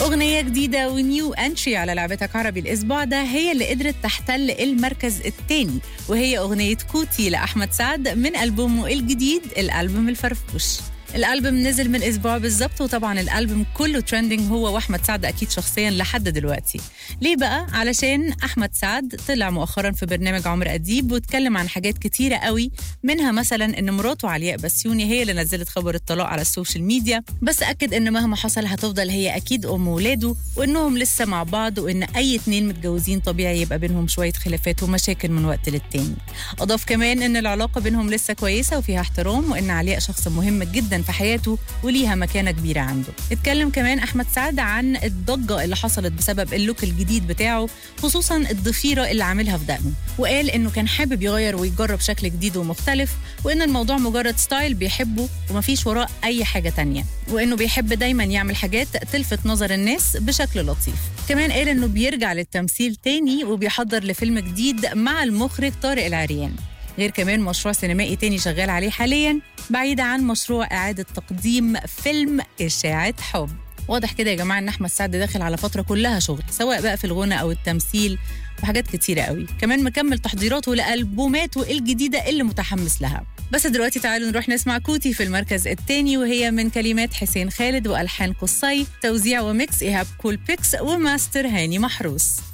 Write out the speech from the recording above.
أغنية جديدة ونيو انتري على لعبتك عربي الأسبوع ده هي اللي قدرت تحتل المركز الثاني وهي أغنية كوتي لأحمد سعد من ألبومه الجديد الألبوم الفرفوش الألبوم نزل من أسبوع بالظبط وطبعا الألبوم كله ترندنج هو وأحمد سعد أكيد شخصيا لحد دلوقتي ليه بقى؟ علشان أحمد سعد طلع مؤخرا في برنامج عمر أديب واتكلم عن حاجات كتيرة قوي منها مثلا إن مراته علياء بسيوني هي اللي نزلت خبر الطلاق على السوشيال ميديا بس أكد إن مهما حصل هتفضل هي أكيد أم ولاده وإنهم لسه مع بعض وإن أي اتنين متجوزين طبيعي يبقى بينهم شوية خلافات ومشاكل من وقت للتاني أضاف كمان إن العلاقة بينهم لسه كويسة وفيها احترام وإن علياء شخص مهم جدا في حياته وليها مكانة كبيرة عنده اتكلم كمان أحمد سعد عن الضجة اللي حصلت بسبب اللوك الجديد بتاعه خصوصا الضفيرة اللي عاملها في دقنه وقال إنه كان حابب يغير ويجرب شكل جديد ومختلف وإن الموضوع مجرد ستايل بيحبه ومفيش وراه أي حاجة تانية وإنه بيحب دايما يعمل حاجات تلفت نظر الناس بشكل لطيف كمان قال إنه بيرجع للتمثيل تاني وبيحضر لفيلم جديد مع المخرج طارق العريان غير كمان مشروع سينمائي تاني شغال عليه حاليا بعيد عن مشروع إعادة تقديم فيلم إشاعة حب واضح كده يا جماعة إن أحمد سعد داخل على فترة كلها شغل سواء بقى في الغنى أو التمثيل وحاجات كتيرة قوي كمان مكمل تحضيراته لألبوماته الجديدة اللي متحمس لها بس دلوقتي تعالوا نروح نسمع كوتي في المركز الثاني وهي من كلمات حسين خالد وألحان قصي توزيع وميكس إيهاب كول بيكس وماستر هاني محروس